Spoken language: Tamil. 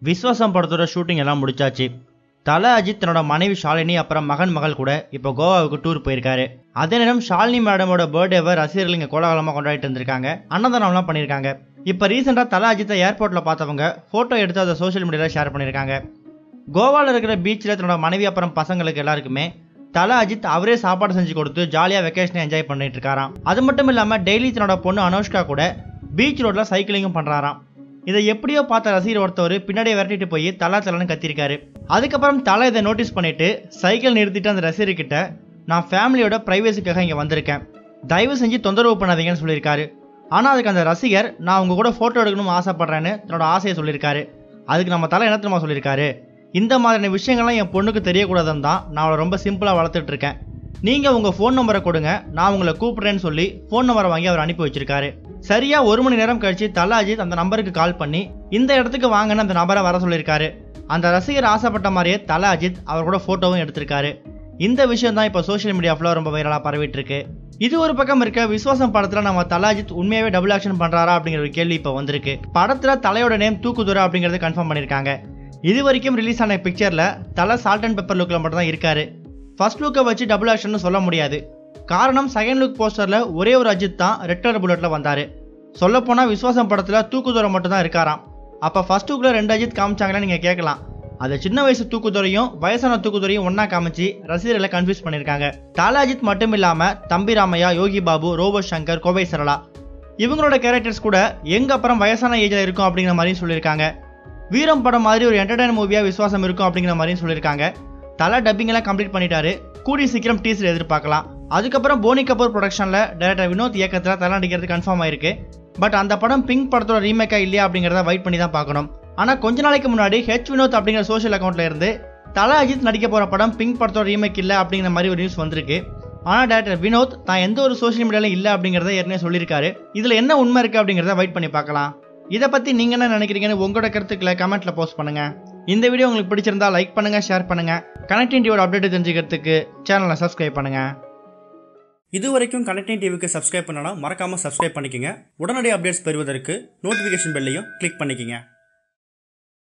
விஸ்வாசம் படத்தோட ஷூட்டிங் எல்லாம் முடிச்சாச்சு தல அஜித் தன்னோட மனைவி ஷாலினி அப்புறம் மகன் மகள் கூட இப்போ கோவாவுக்கு டூர் போயிருக்காரு அதே நேரம் ஷாலினி மேடமோட பர்த்டேவை ரசிகர்கள் இங்கே கோலாகலமாக கொண்டாடிட்டு இருந்திருக்காங்க அன்னதானம்லாம் பண்ணியிருக்காங்க இப்போ ரீசெண்டாக தல அஜித்தை ஏர்போர்ட்டில் பார்த்தவங்க ஃபோட்டோ எடுத்து அதை சோஷியல் மீடியாவில் ஷேர் பண்ணியிருக்காங்க கோவாவில் இருக்கிற பீச்சில் தன்னோட மனைவி அப்புறம் பசங்களுக்கு எல்லாருக்குமே தல அஜித் அவரே சாப்பாடு செஞ்சு கொடுத்து ஜாலியாக வெக்கேஷனை என்ஜாய் பண்ணிட்டு இருக்காராம் அது மட்டும் இல்லாமல் டெய்லி தன்னோட பொண்ணு அனுஷ்கா கூட பீச் ரோட்டில் சைக்கிளிங்கும் பண்ணுறாராம் இதை எப்படியோ பார்த்த ரசிகர் ஒருத்தவர் பின்னாடியே விரட்டிட்டு போய் தலா தலன்னு கத்திருக்காரு அதுக்கப்புறம் தலை இதை நோட்டீஸ் பண்ணிட்டு சைக்கிள் நிறுத்திட்டு அந்த ரசிகர்கிட்ட நான் ஃபேமிலியோட ப்ரைவேசிக்காக இங்கே வந்திருக்கேன் தயவு செஞ்சு தொந்தரவு பண்ணாதீங்கன்னு சொல்லியிருக்காரு ஆனால் அதுக்கு அந்த ரசிகர் நான் உங்க கூட ஃபோட்டோ எடுக்கணும்னு ஆசைப்படுறேன்னு தன்னோட ஆசையை சொல்லியிருக்காரு அதுக்கு நம்ம தலை என்ன தெரியுமா சொல்லியிருக்காரு இந்த மாதிரியான விஷயங்கள்லாம் என் பொண்ணுக்கு தெரியக்கூடாதுன்னு தான் நான் அவளை ரொம்ப சிம்பிளாக வளர்த்துட்டு இருக்கேன் நீங்கள் உங்கள் ஃபோன் நம்பரை கொடுங்க நான் உங்களை கூப்பிட்றேன்னு சொல்லி ஃபோன் நம்பரை வாங்கி அவர் அனுப்பி வச்சிருக்காரு சரியா ஒரு மணி நேரம் கழிச்சு தல அஜித் அந்த நம்பருக்கு கால் பண்ணி இந்த இடத்துக்கு வாங்கன்னு அந்த நபரை வர சொல்லியிருக்காரு அந்த ரசிகர் ஆசைப்பட்ட மாதிரியே தல அஜித் அவர் கூட ஃபோட்டோவும் எடுத்திருக்காரு இந்த விஷயம் தான் இப்போ சோஷியல் மீடியா ஃபுல்லாக ரொம்ப வைரலாக பரவிட்டு இருக்கு இது ஒரு பக்கம் இருக்க விஸ்வாசம் படத்துல நம்ம தல அஜித் உண்மையாவே டபுள் ஆக்ஷன் பண்றாரா அப்படிங்கிற ஒரு கேள்வி இப்போ வந்திருக்கு படத்துல தலையோட நேம் தூக்குதுரா அப்படிங்கறத கன்ஃபார்ம் பண்ணிருக்காங்க இது வரைக்கும் ரிலீஸ் ஆன பிக்சர்ல தலை சால்ட் அண்ட் பெப்பர் லுக்ல மட்டும் தான் இருக்காரு ஃபர்ஸ்ட் லுக்கை வச்சு டபுள் ஆக்ஷன் சொல்ல முடியாது காரணம் செகண்ட் லுக் போஸ்டர்ல ஒரே ஒரு அஜித் தான் ரெட் கலர் புல்லட்ல வந்தாரு சொல்லப்போனா விஸ்வாசம் படத்துல தூக்குதுரை மட்டும் தான் இருக்காராம் அப்ப ஃபர்ஸ்ட் லுக்ல ரெண்டு அஜித் காமிச்சாங்கன்னு நீங்க கேட்கலாம் அது சின்ன வயசு தூக்குதுறையும் வயசான தூக்குதுறையும் ஒண்ணா காமிச்சு ரசிகர்களை கன்ஃபியூஸ் பண்ணிருக்காங்க தல அஜித் மட்டும் இல்லாம தம்பி ராமையா யோகி பாபு ரோபோ சங்கர் கோவை சரளா இவங்களோட கேரக்டர்ஸ் கூட எங்க அப்புறம் வயசான ஏஜ்ல இருக்கும் அப்படிங்கிற மாதிரியும் சொல்லியிருக்காங்க வீரம் படம் மாதிரி ஒரு என்டர்டைன் மூவியா விசுவாசம் இருக்கும் அப்படிங்கிற மாதிரியும் சொல்லியிருக்காங்க தலை டப்பிங் எல்லாம் கம்ப்ளீட் பண்ணிட்டாரு கூடிய சீக்கிரம் டீசர் எதிர்பார்க்கலாம் அதுக்கப்புறம் போனி கபூர் ப்ரொடக்ஷன்ல டைரக்டர் வினோத் இயக்கத்தில் தலை நடிக்கிறது கன்ஃபார்ம் ஆயிருக்கு பட் அந்த படம் பிங்க் படத்தோட ரீமேக்கா இல்லையா அப்படிங்கிறத வெயிட் பண்ணி தான் பார்க்கணும் ஆனா கொஞ்ச நாளைக்கு முன்னாடி ஹெச் வினோத் அப்படிங்கிற சோஷியல் அக்கௌண்ட்ல இருந்து தல அஜித் நடிக்க போற படம் பிங்க் படத்தோட ரீமேக் இல்ல அப்படிங்கிற மாதிரி ஒரு நியூஸ் வந்திருக்கு ஆனா டேரக்டர் வினோத் தான் எந்த ஒரு சோஷியல் மீடியால இல்ல அப்படிங்கறத ஏற்கனவே சொல்லியிருக்காரு இதுல என்ன உண்மை இருக்கு அப்படிங்கறத வெயிட் பண்ணி பார்க்கலாம் இதை பத்தி நீங்க என்ன நினைக்கிறீங்கன்னு உங்களோட கருத்துக்களை கமெண்ட்ல போஸ்ட் பண்ணுங்க இந்த வீடியோ உங்களுக்கு பிடிச்சிருந்தா லைக் பண்ணுங்க ஷேர் பண்ணுங்க கனெக்டிங் டிவியோட அப்டேட் தெரிஞ்சுக்கிறதுக்கு சேனலை சப்ஸ்கிரைப் பண்ணுங்க இது வரைக்கும் கனெக்டிங் டிவிக்கு சப்ஸ்கிரைப் பண்ணனா மறக்காம சப்ஸ்கிரைப் பண்ணிக்கங்க உடனடி அப்டேட்ஸ் பெறுவதற்கு நோட்டிஃபிகேஷன் பெல்லையும் கிளிக் பண்ணிக்கங்க